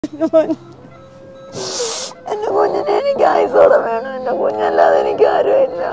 എൻ്റെ മോൻ എൻ്റെ കുഞ്ഞിനെ എനിക്ക് ആയുസോടെ വേണം എൻ്റെ കുഞ്ഞല്ലാതെ എനിക്ക് ആരുമില്ല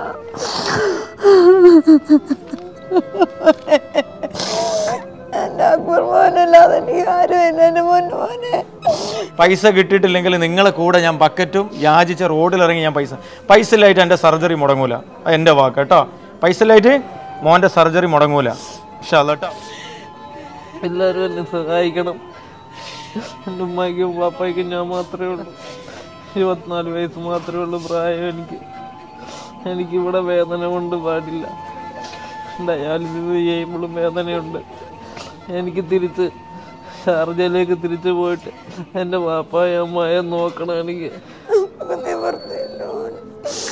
എൻ്റെ അക്ബർ മോനല്ലാതെ എനിക്ക് ആരുമില്ല എൻ്റെ മോൻ്റെ മോനെ പൈസ കിട്ടിയിട്ടില്ലെങ്കിൽ നിങ്ങളെ കൂടെ ഞാൻ ബക്കറ്റും യാചിച്ച റോഡിലിറങ്ങി ഞാൻ പൈസ പൈസ ഇല്ലായിട്ട് എൻ്റെ സർജറി മുടങ്ങൂല അത് എൻ്റെ വാക്ക് കേട്ടോ പൈസ ഇല്ലായിട്ട് മോൻ്റെ സർജറി മുടങ്ങൂല പക്ഷേ കേട്ടോ എല്ലാവരും എന്നെ സഹായിക്കണം എൻ്റെ ഉമ്മയ്ക്കും പാപ്പയ്ക്കും ഞാൻ മാത്രമേ ഉള്ളൂ ഇരുപത്തിനാല് വയസ്സ് മാത്രമേ ഉള്ളൂ പ്രായം എനിക്ക് എനിക്കിവിടെ വേദന കൊണ്ട് പാടില്ല ഡയാലിസിസ് ചെയ്യുമ്പോഴും വേദനയുണ്ട് എനിക്ക് തിരിച്ച് ഷാർജയിലേക്ക് തിരിച്ചു പോയിട്ട് എൻ്റെ പാപ്പായ അമ്മയെ നോക്കണം എനിക്ക് നമുക്ക് നിവർത്തിയില്ല മോനെ.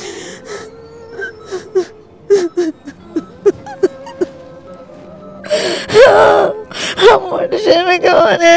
അമ്മോട് ക്ഷമിക്കോനെ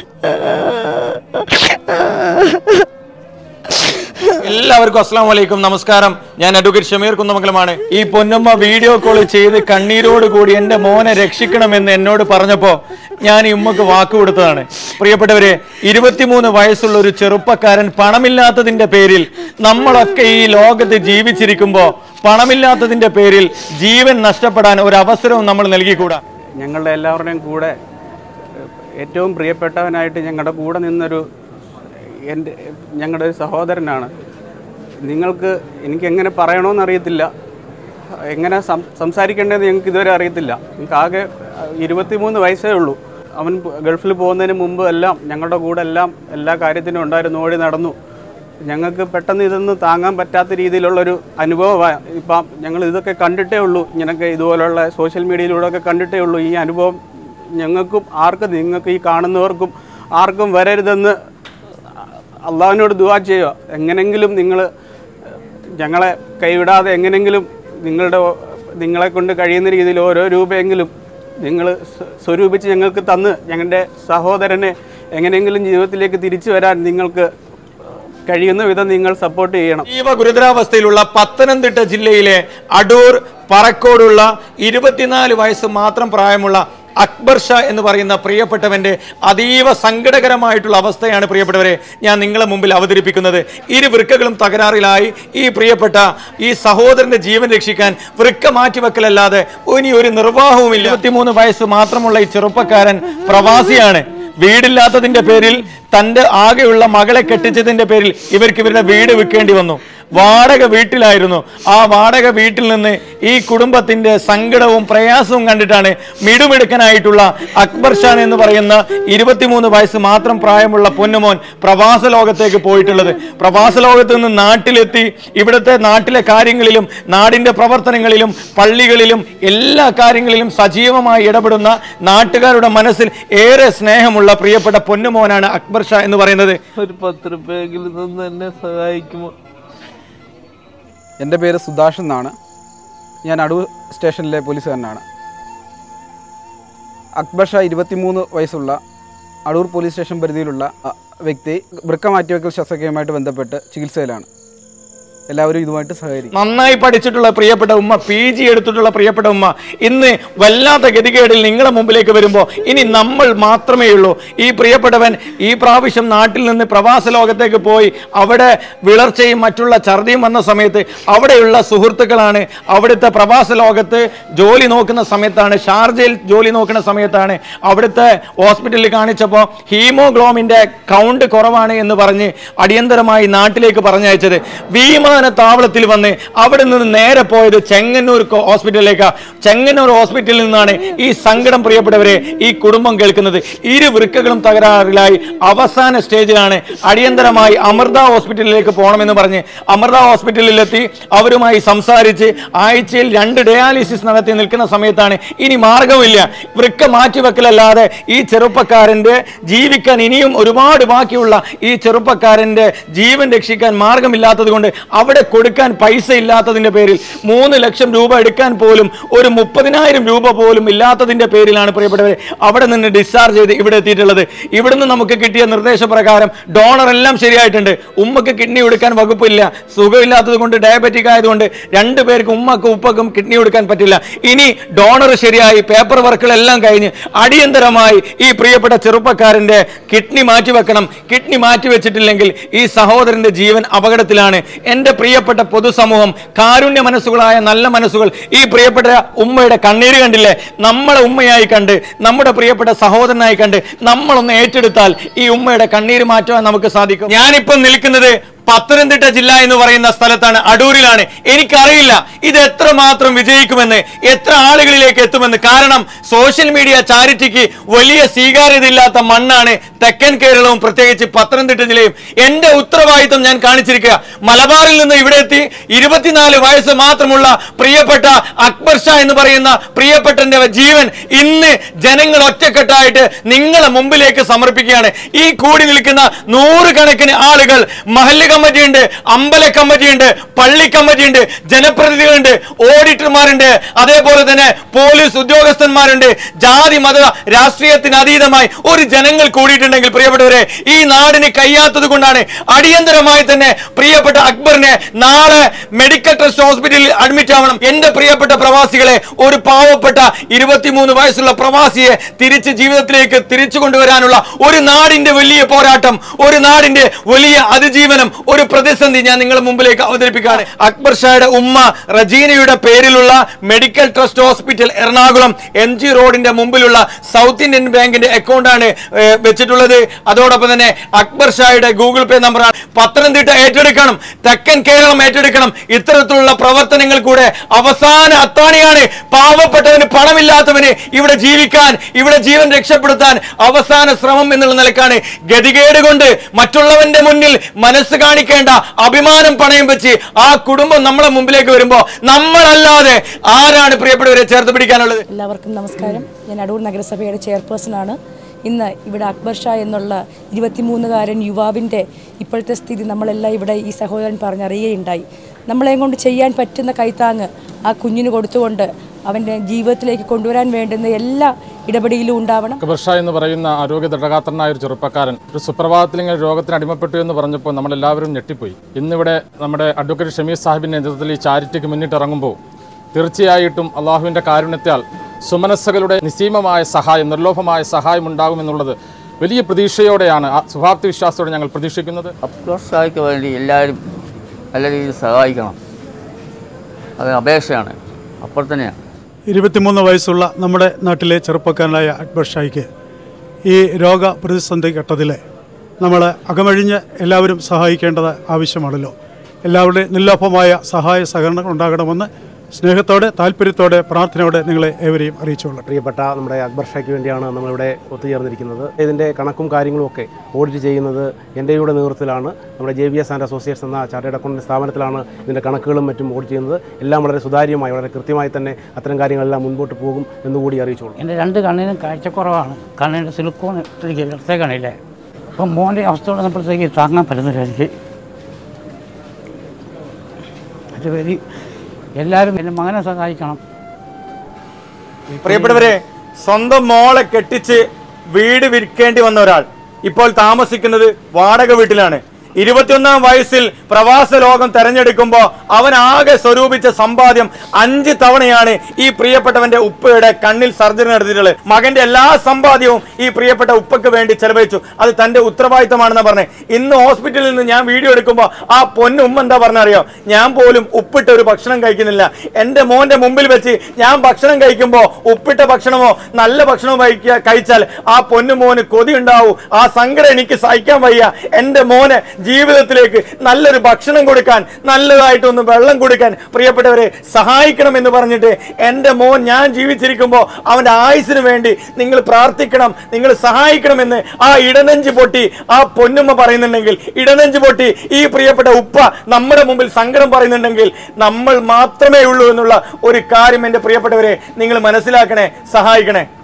എല്ലാവർക്കും അസ്സാം വലൈക്കും നമസ്കാരം ഞാൻ അഡ്വക്കേറ്റ് ഷമീർ കുന്നമംഗലമാണ് ഈ പൊന്നമ്മ വീഡിയോ കോൾ ചെയ്ത് കണ്ണീരോട് കൂടി എൻ്റെ മോനെ രക്ഷിക്കണമെന്ന് എന്നോട് പറഞ്ഞപ്പോൾ ഞാൻ ഈ ഉമ്മക്ക് വാക്ക് കൊടുത്തതാണ് പ്രിയപ്പെട്ടവരെ ഇരുപത്തിമൂന്ന് വയസ്സുള്ള ഒരു ചെറുപ്പക്കാരൻ പണമില്ലാത്തതിന്റെ പേരിൽ നമ്മളൊക്കെ ഈ ലോകത്ത് ജീവിച്ചിരിക്കുമ്പോൾ പണമില്ലാത്തതിന്റെ പേരിൽ ജീവൻ നഷ്ടപ്പെടാൻ ഒരു അവസരവും നമ്മൾ നൽകിക്കൂടാ ഞങ്ങളുടെ എല്ലാവരുടെയും കൂടെ ഏറ്റവും പ്രിയപ്പെട്ടവനായിട്ട് ഞങ്ങളുടെ കൂടെ നിന്നൊരു എൻ്റെ ഞങ്ങളുടെ ഒരു സഹോദരനാണ് നിങ്ങൾക്ക് എനിക്ക് എങ്ങനെ പറയണമെന്ന് അറിയത്തില്ല എങ്ങനെ സം സംസാരിക്കേണ്ടതെന്ന് ഞങ്ങൾക്ക് ഇതുവരെ അറിയത്തില്ല ഞങ്ങൾക്ക് ആകെ ഇരുപത്തിമൂന്ന് വയസ്സേ ഉള്ളൂ അവൻ ഗൾഫിൽ പോകുന്നതിന് മുമ്പ് എല്ലാം ഞങ്ങളുടെ കൂടെ എല്ലാം എല്ലാ കാര്യത്തിനും ഉണ്ടായിരുന്നു ഓടി നടന്നു ഞങ്ങൾക്ക് പെട്ടെന്ന് ഇതൊന്നും താങ്ങാൻ പറ്റാത്ത രീതിയിലുള്ളൊരു അനുഭവമാണ് ഇപ്പം ഞങ്ങൾ ഇതൊക്കെ കണ്ടിട്ടേ ഉള്ളൂ ഇങ്ങനെയൊക്കെ ഇതുപോലുള്ള സോഷ്യൽ മീഡിയയിലൂടെ ഒക്കെ കണ്ടിട്ടേ ഉള്ളൂ ഈ അനുഭവം ഞങ്ങൾക്കും ആർക്കും നിങ്ങൾക്ക് ഈ കാണുന്നവർക്കും ആർക്കും വരരുതെന്ന് അള്ളാഹുവിനോട് ദുവാ ചെയ്യുക എങ്ങനെങ്കിലും നിങ്ങൾ ഞങ്ങളെ കൈവിടാതെ എങ്ങനെങ്കിലും നിങ്ങളുടെ നിങ്ങളെ കൊണ്ട് കഴിയുന്ന രീതിയിൽ ഓരോ രൂപയെങ്കിലും നിങ്ങൾ സ്വ- സ്വരൂപിച്ച് ഞങ്ങൾക്ക് തന്ന് ഞങ്ങളുടെ സഹോദരനെ എങ്ങനെയെങ്കിലും ജീവിതത്തിലേക്ക് തിരിച്ചു വരാൻ നിങ്ങൾക്ക് കഴിയുന്ന വിധം നിങ്ങൾ സപ്പോർട്ട് ചെയ്യണം അതീവ ഗുരുതരാവസ്ഥയിലുള്ള പത്തനംതിട്ട ജില്ലയിലെ അടൂർ പറക്കോടുള്ള ഇരുപത്തിനാല് വയസ്സ് മാത്രം പ്രായമുള്ള അക്ബർ ഷാ എന്ന് പറയുന്ന പ്രിയപ്പെട്ടവന്റെ അതീവ സങ്കടകരമായിട്ടുള്ള അവസ്ഥയാണ് പ്രിയപ്പെട്ടവരെ ഞാൻ നിങ്ങളെ മുമ്പിൽ അവതരിപ്പിക്കുന്നത് ഇരു വൃക്കകളും തകരാറിലായി ഈ പ്രിയപ്പെട്ട ഈ സഹോദരന്റെ ജീവൻ രക്ഷിക്കാൻ വൃക്ക മാറ്റിവെക്കലല്ലാതെ ഇനി ഒരു നിർവാഹവുമില്ല ഇരുപത്തിമൂന്ന് വയസ്സ് മാത്രമുള്ള ഈ ചെറുപ്പക്കാരൻ പ്രവാസിയാണ് വീടില്ലാത്തതിന്റെ പേരിൽ തന്റെ ആകെയുള്ള മകളെ കെട്ടിച്ചതിന്റെ പേരിൽ ഇവർക്ക് ഇവരുടെ വീട് വിൽക്കേണ്ടി വന്നു വാടക വീട്ടിലായിരുന്നു ആ വാടക വീട്ടിൽ നിന്ന് ഈ കുടുംബത്തിന്റെ സങ്കടവും പ്രയാസവും കണ്ടിട്ടാണ് മിടുമിടുക്കനായിട്ടുള്ള അക്ബർ ഷാൻ എന്ന് പറയുന്ന ഇരുപത്തിമൂന്ന് വയസ്സ് മാത്രം പ്രായമുള്ള പൊന്നുമോൻ പ്രവാസ ലോകത്തേക്ക് പോയിട്ടുള്ളത് പ്രവാസ ലോകത്ത് നിന്ന് നാട്ടിലെത്തി ഇവിടുത്തെ നാട്ടിലെ കാര്യങ്ങളിലും നാടിന്റെ പ്രവർത്തനങ്ങളിലും പള്ളികളിലും എല്ലാ കാര്യങ്ങളിലും സജീവമായി ഇടപെടുന്ന നാട്ടുകാരുടെ മനസ്സിൽ ഏറെ സ്നേഹമുള്ള പ്രിയപ്പെട്ട പൊന്നുമോനാണ് അക്ബർ ഷാ എന്ന് പറയുന്നത് ഒരു പത്ത് റുപ്യെങ്കിലും നിന്ന് എന്നെ സഹായിക്കുമോ എൻ്റെ പേര് സുധാഷ് എന്നാണ് ഞാൻ അടൂർ സ്റ്റേഷനിലെ പോലീസുകാരനാണ് അക്ബർ ഷാ ഇരുപത്തിമൂന്ന് വയസ്സുള്ള അടൂർ പോലീസ് സ്റ്റേഷൻ പരിധിയിലുള്ള അ, വ്യക്തി വൃക്ക മാറ്റിവെക്കൽ ശസ്ത്രക്രിയയുമായിട്ട് ബന്ധപ്പെട്ട് ചികിത്സയിലാണ് എല്ലാവരും ഇതുമായിട്ട് സഹകരിക്കും നന്നായി പഠിച്ചിട്ടുള്ള പ്രിയപ്പെട്ട ഉമ്മ പി ജി എടുത്തിട്ടുള്ള പ്രിയപ്പെട്ട ഉമ്മ ഇന്ന് വല്ലാത്ത ഗതികേടിൽ നിങ്ങളുടെ മുമ്പിലേക്ക് വരുമ്പോൾ ഇനി നമ്മൾ മാത്രമേ ഉള്ളൂ ഈ പ്രിയപ്പെട്ടവൻ ഈ പ്രാവശ്യം നാട്ടിൽ നിന്ന് പ്രവാസ ലോകത്തേക്ക് പോയി അവിടെ വിളർച്ചയും മറ്റുള്ള ഛർദിയും വന്ന സമയത്ത് അവിടെയുള്ള സുഹൃത്തുക്കളാണ് അവിടുത്തെ പ്രവാസ ലോകത്ത് ജോലി നോക്കുന്ന സമയത്താണ് ഷാർജയിൽ ജോലി നോക്കുന്ന സമയത്താണ് അവിടുത്തെ ഹോസ്പിറ്റലിൽ കാണിച്ചപ്പോൾ ഹീമോഗ്ലോമിന്റെ കൗണ്ട് കുറവാണ് എന്ന് പറഞ്ഞ് അടിയന്തരമായി നാട്ടിലേക്ക് പറഞ്ഞയച്ചത് വിമാനത്താവളത്തിൽ വന്ന് അവിടെ നിന്ന് നേരെ പോയത് ചെങ്ങന്നൂർ കോ- ഹോസ്പിറ്റലിലേക്ക് ചെങ്ങന്നൂർ ഹോസ്പിറ്റലിൽ നിന്നാണ് ഈ സങ്കടം പ്രിയപ്പെട്ടവരെ ഈ കുടുംബം കേൾക്കുന്നത് ഇരു വൃക്കകളും തകരാറിലായി അവസാന സ്റ്റേജിലാണ് അടിയന്തരമായി അമൃത ഹോസ്പിറ്റലിലേക്ക് പോകണമെന്ന് പറഞ്ഞ് അമൃത ഹോസ്പിറ്റലിലെത്തി അവരുമായി സംസാരിച്ച് ആഴ്ചയിൽ രണ്ട് ഡയാലിസിസ് നടത്തി നിൽക്കുന്ന സമയത്താണ് ഇനി മാർഗമില്ല വൃക്ക മാറ്റിവെക്കലല്ലാതെ ഈ ചെറുപ്പക്കാരന്റെ ജീവിക്കാൻ ഇനിയും ഒരുപാട് ബാക്കിയുള്ള ഈ ചെറുപ്പക്കാരന്റെ ജീവൻ രക്ഷിക്കാൻ മാർഗമില്ലാത്തത് കൊണ്ട് അവിടെ കൊടുക്കാൻ പൈസ ഇല്ലാത്തതിന്റെ പേരിൽ മൂന്ന് ലക്ഷം രൂപ എടുക്കാൻ പോലും ഒരു മുപ്പതിനായിരം രൂപ പോലും ഇല്ലാത്തതിന്റെ പേരിലാണ് പ്രിയപ്പെട്ടവരെ അവിടെ നിന്ന് ഡിസ്ചാർജ് ചെയ്ത് ഇവിടെ എത്തിയിട്ടുള്ളത് ഇവിടുന്ന് നമുക്ക് കിട്ടിയ നിർദ്ദേശപ്രകാരം ഡോണർ എല്ലാം ശരിയായിട്ടുണ്ട് ഉമ്മക്ക് കിഡ്നി കൊടുക്കാൻ വകുപ്പില്ല സുഖമില്ലാത്തത് കൊണ്ട് ഡയബറ്റിക് ആയതുകൊണ്ട് രണ്ടു പേർക്കും ഉമ്മക്കും ഉപ്പക്കും കിഡ്നി കൊടുക്കാൻ പറ്റില്ല ഇനി ഡോണർ ശരിയായി പേപ്പർ വർക്കുകളെല്ലാം കഴിഞ്ഞ് അടിയന്തരമായി ഈ പ്രിയപ്പെട്ട ചെറുപ്പക്കാരന്റെ കിഡ്നി മാറ്റിവെക്കണം കിഡ്നി മാറ്റിവെച്ചിട്ടില്ലെങ്കിൽ ഈ സഹോദരന്റെ ജീവൻ അപകടത്തിലാണ് എൻ്റെ പ്രിയപ്പെട്ട പൊതുസമൂഹം കാരുണ്യ മനസ്സുകളായ നല്ല മനസ്സുകൾ ഈ പ്രിയപ്പെട്ട ഉമ്മയുടെ കണ്ണീര് കണ്ടില്ലേ നമ്മളെ ഉമ്മയായി കണ്ട് നമ്മുടെ പ്രിയപ്പെട്ട സഹോദരനായി കണ്ട് നമ്മളൊന്ന് ഏറ്റെടുത്താൽ ഈ ഉമ്മയുടെ കണ്ണീര് മാറ്റുവാൻ നമുക്ക് സാധിക്കും ഞാനിപ്പം നിൽക്കുന്നത് പത്തനംതിട്ട ജില്ല എന്ന് പറയുന്ന സ്ഥലത്താണ് അടൂരിലാണ് എനിക്കറിയില്ല ഇത് എത്രമാത്രം വിജയിക്കുമെന്ന് എത്ര ആളുകളിലേക്ക് എത്തുമെന്ന് കാരണം സോഷ്യൽ മീഡിയ ചാരിറ്റിക്ക് വലിയ സ്വീകാര്യതയില്ലാത്ത മണ്ണാണ് തെക്കൻ കേരളവും പ്രത്യേകിച്ച് പത്തനംതിട്ട ജില്ലയും എന്റെ ഉത്തരവാദിത്വം ഞാൻ കാണിച്ചിരിക്കുക മലബാറിൽ നിന്ന് ഇവിടെ എത്തി ഇരുപത്തിനാല് വയസ്സ് മാത്രമുള്ള പ്രിയപ്പെട്ട അക്ബർ ഷാ എന്ന് പറയുന്ന പ്രിയപ്പെട്ടന്റെ ജീവൻ ഇന്ന് ജനങ്ങൾ ഒറ്റക്കെട്ടായിട്ട് നിങ്ങളെ മുമ്പിലേക്ക് സമർപ്പിക്കുകയാണ് ഈ കൂടി നിൽക്കുന്ന നൂറുകണക്കിന് ആളുകൾ മഹല്ല് കമ്മിറ്റിയുണ്ട് അമ്പല കമ്മിറ്റിയുണ്ട് പള്ളി കമ്മിറ്റിയുണ്ട് ജനപ്രതിനിധികളുണ്ട് ഓഡിറ്റർമാരുണ്ട് അതേപോലെ തന്നെ പോലീസ് ഉദ്യോഗസ്ഥന്മാരുണ്ട് ജാതി മത രാഷ്ട്രീയത്തിന് അതീതമായി ഒരു ജനങ്ങൾ കൂടിയിട്ടുണ്ടെങ്കിൽ പ്രിയപ്പെട്ടവരെ ഈ നാടിന് കഴിയാത്തത് കൊണ്ടാണ് അടിയന്തരമായി തന്നെ പ്രിയപ്പെട്ട അക്ബറിനെ നാളെ മെഡിക്കൽ ട്രസ്റ്റ് ഹോസ്പിറ്റലിൽ അഡ്മിറ്റ് ആവണം എന്റെ പ്രിയപ്പെട്ട പ്രവാസികളെ ഒരു പാവപ്പെട്ട ഇരുപത്തിമൂന്ന് വയസ്സുള്ള പ്രവാസിയെ തിരിച്ച് ജീവിതത്തിലേക്ക് തിരിച്ചു കൊണ്ടുവരാനുള്ള ഒരു നാടിന്റെ വലിയ പോരാട്ടം ഒരു നാടിന്റെ വലിയ അതിജീവനം ഒരു പ്രതിസന്ധി ഞാൻ നിങ്ങളുടെ മുമ്പിലേക്ക് അവതരിപ്പിക്കുകയാണ് അക്ബർ ഷായുടെ ഉമ്മ റജീനയുടെ പേരിലുള്ള medical trust hospital Ernakulam M G റോഡിന്റെ മുമ്പിലുള്ള സൗത്ത് ഇന്ത്യൻ ബാങ്കിന്റെ അക്കൗണ്ടാണ് ഏഹ്, വെച്ചിട്ടുള്ളത് അതോടൊപ്പം തന്നെ അക്ബർ ഷായുടെ ഗൂഗിൾ പേ നമ്പറാണ് പത്തനംതിട്ട ഏറ്റെടുക്കണം തെക്കൻ കേരളം ഏറ്റെടുക്കണം ഇത്തരത്തിലുള്ള പ്രവർത്തനങ്ങൾ കൂടെ അവസാന അത്താണിയാണ് പാവപ്പെട്ടവന് പണമില്ലാത്തവന് ഇവിടെ ജീവിക്കാൻ ഇവിടെ ജീവൻ രക്ഷപ്പെടുത്താൻ അവസാന ശ്രമം എന്നുള്ള നിലക്കാണ് ഗതികേട് കൊണ്ട് മറ്റുള്ളവന്റെ മുന്നിൽ മനസ്സ് കാണിക്കേണ്ട അഭിമാനം പണയം വെച്ച് ആ കുടുംബം നമ്മളെ മുമ്പിലേക്ക് വരുമ്പോ നമ്മളല്ലാതെ ആരാണ് പ്രിയപ്പെട്ടവരെ ചേർത്ത് പിടിക്കാനുള്ളത് എല്ലാവർക്കും നമസ്കാരം ഞാൻ അടൂർ നഗരസഭയുടെ ചെയർപേഴ്സണാണ് ഇന്ന് ഇവിടെ അക്ബർ ഷാ എന്നുള്ള ഇരുപത്തിമൂന്നുകാരൻ യുവാവിൻ്റെ ഇപ്പോഴത്തെ സ്ഥിതി നമ്മളെല്ലാം ഇവിടെ ഈ സഹോദരൻ പറഞ്ഞറിയുകയുണ്ടായി നമ്മളെ കൊണ്ട് ചെയ്യാൻ പറ്റുന്ന കൈത്താങ്ങ് ആ കുഞ്ഞിന് കൊടുത്തുകൊണ്ട് അവൻ്റെ ജീവിതത്തിലേക്ക് കൊണ്ടുവരാൻ വേണ്ടുന്ന എല്ലാ ഇടപെടലും ഉണ്ടാവണം അക്ബർ ഷാ എന്ന് പറയുന്ന ആരോഗ്യ ദൃഢഗാത്രനായ ഒരു ചെറുപ്പക്കാരൻ ഒരു സുപ്രഭാതത്തിൽ ഇങ്ങനെ രോഗത്തിന് അടിമപ്പെട്ടു എന്ന് പറഞ്ഞപ്പോൾ നമ്മളെല്ലാവരും ഞെട്ടിപ്പോയി ഇന്നിവിടെ നമ്മുടെ അഡ്വക്കേറ്റ് ഷമീർ സാഹിബിൻ്റെ നേതൃത്വത്തിൽ ഈ ചാരിറ്റിക്ക് മുന്നിട്ടിറങ്ങുമ്പോൾ തീർച്ചയായിട്ടും അള്ളാഹുവിൻ്റെ കാരുണ്യത്താൽ സുമനസ്സുകളുടെ നിസ്സീമമായ സഹായം നിർലോഭമായ സഹായം ഉണ്ടാകുമെന്നുള്ളത് വലിയ പ്രതീക്ഷയോടെയാണ് ആ ശുഭാപ്തി വിശ്വാസത്തോടെ ഞങ്ങൾ പ്രതീക്ഷിക്കുന്നത് അഫ്കോഴ്സ് സഹായിക്ക് വേണ്ടി എല്ലാവരും നല്ല രീതിയിൽ സഹായിക്കണം അത് അപേക്ഷയാണ് അപ്പോൾ തന്നെയാണ് ഇരുപത്തിമൂന്ന് വയസ്സുള്ള നമ്മുടെ നാട്ടിലെ ചെറുപ്പക്കാരനായ അക്ബർ ഷായിക്ക് ഈ രോഗ പ്രതിസന്ധി ഘട്ടത്തിൽ നമ്മൾ അകമഴിഞ്ഞ് എല്ലാവരും സഹായിക്കേണ്ടത് ആവശ്യമാണല്ലോ എല്ലാവരുടെയും നിർലോഭമായ സഹായ സഹകരണങ്ങൾ ഉണ്ടാകണമെന്ന് സ്നേഹത്തോടെ താല്പര്യത്തോടെ പ്രാർത്ഥനയോടെ നിങ്ങളെ ഏവരെയും അറിയിച്ചുകൊള്ളട്ടെ പ്രിയപ്പെട്ട നമ്മുടെ അക്ബർ ഷായ്ക്ക് വേണ്ടിയാണ് നമ്മളിവിടെ ഒത്തുചേർന്നിരിക്കുന്നത് ഇതിൻ്റെ കണക്കും കാര്യങ്ങളും ഒക്കെ ഓഡിറ്റ് ചെയ്യുന്നത് എൻ്റെ കൂടെ നേതൃത്വത്തിലാണ് നമ്മുടെ J V S and associates എന്ന ചാർട്ടേഡ് അക്കൗണ്ട് സ്ഥാപനത്തിലാണ് ഇതിൻ്റെ കണക്കുകളും മറ്റും ഓഡിറ്റ് ചെയ്യുന്നത് എല്ലാം വളരെ സുതാര്യമായി വളരെ കൃത്യമായി തന്നെ അത്തരം കാര്യങ്ങളെല്ലാം മുൻപോട്ട് പോകും എന്നുകൂടി അറിയിച്ചോളൂ എൻ്റെ രണ്ട് കണ്ണിനും കാഴ്ചക്കുറവാണ് കണ്ണിൻ്റെ സിലിക്കോൺ ഇട്ടിരിക്കുക ഇടത്തെ കണ്ണിലെ അപ്പം മോൻ്റെ അവസ്ഥ വന്നപ്പോഴത്തേക്ക് താങ്ങാൻ പറ്റുന്നില്ല എനിക്ക് അതുവഴി എല്ലാവരും എൻ്റെ മകനെ സഹായിക്കണം പ്രിയപ്പെട്ടവരെ സ്വന്തം മോളെ കെട്ടിച്ച് വീട് വിൽക്കേണ്ടി വന്ന ഒരാൾ ഇപ്പോൾ താമസിക്കുന്നത് വാടക വീട്ടിലാണ് ഇരുപത്തിയൊന്നാം വയസ്സിൽ പ്രവാസ ലോകം തെരഞ്ഞെടുക്കുമ്പോൾ അവൻ ആകെ സ്വരൂപിച്ച സമ്പാദ്യം അഞ്ച് തവണയാണ് ഈ പ്രിയപ്പെട്ടവന്റെ ഉപ്പയുടെ കണ്ണിൽ സർജറി നടത്തിയിട്ടുള്ളത് മകന്റെ എല്ലാ സമ്പാദ്യവും ഈ പ്രിയപ്പെട്ട ഉപ്പയ്ക്ക് വേണ്ടി ചെലവഴിച്ചു അത് തന്റെ ഉത്തരവാദിത്തമാണെന്ന് പറഞ്ഞേ ഇന്ന് ഹോസ്പിറ്റലിൽ നിന്ന് ഞാൻ വീഡിയോ എടുക്കുമ്പോൾ ആ പൊന്നു ഉമ്മ എന്താ പറഞ്ഞറിയോ ഞാൻ പോലും ഉപ്പിട്ട ഒരു ഭക്ഷണം കഴിക്കുന്നില്ല എൻ്റെ മോന്റെ മുമ്പിൽ വെച്ച് ഞാൻ ഭക്ഷണം കഴിക്കുമ്പോൾ ഉപ്പിട്ട ഭക്ഷണമോ നല്ല ഭക്ഷണമോ കഴിക്കുക കഴിച്ചാൽ ആ പൊന്നു മോന് കൊതി ഉണ്ടാവും ആ സങ്കടം എനിക്ക് സഹിക്കാൻ വയ്യ എൻ്റെ മോനെ ജീവിതത്തിലേക്ക് നല്ലൊരു ഭക്ഷണം കൊടുക്കാൻ നല്ലതായിട്ടൊന്ന് വെള്ളം കൊടുക്കാൻ പ്രിയപ്പെട്ടവരെ സഹായിക്കണം എന്ന് പറഞ്ഞിട്ട് എൻ്റെ മോൻ ഞാൻ ജീവിച്ചിരിക്കുമ്പോൾ അവൻ്റെ ആയുസിന് വേണ്ടി നിങ്ങൾ പ്രാർത്ഥിക്കണം നിങ്ങൾ സഹായിക്കണമെന്ന് ആ ഇടനെഞ്ച് പൊട്ടി ആ പൊന്നുമ്മ പറയുന്നുണ്ടെങ്കിൽ ഇടനെഞ്ച് പൊട്ടി ഈ പ്രിയപ്പെട്ട ഉപ്പ നമ്മുടെ മുമ്പിൽ സങ്കടം പറയുന്നുണ്ടെങ്കിൽ നമ്മൾ മാത്രമേ ഉള്ളൂ എന്നുള്ള ഒരു കാര്യം എൻ്റെ പ്രിയപ്പെട്ടവരെ നിങ്ങൾ മനസ്സിലാക്കണേ സഹായിക്കണേ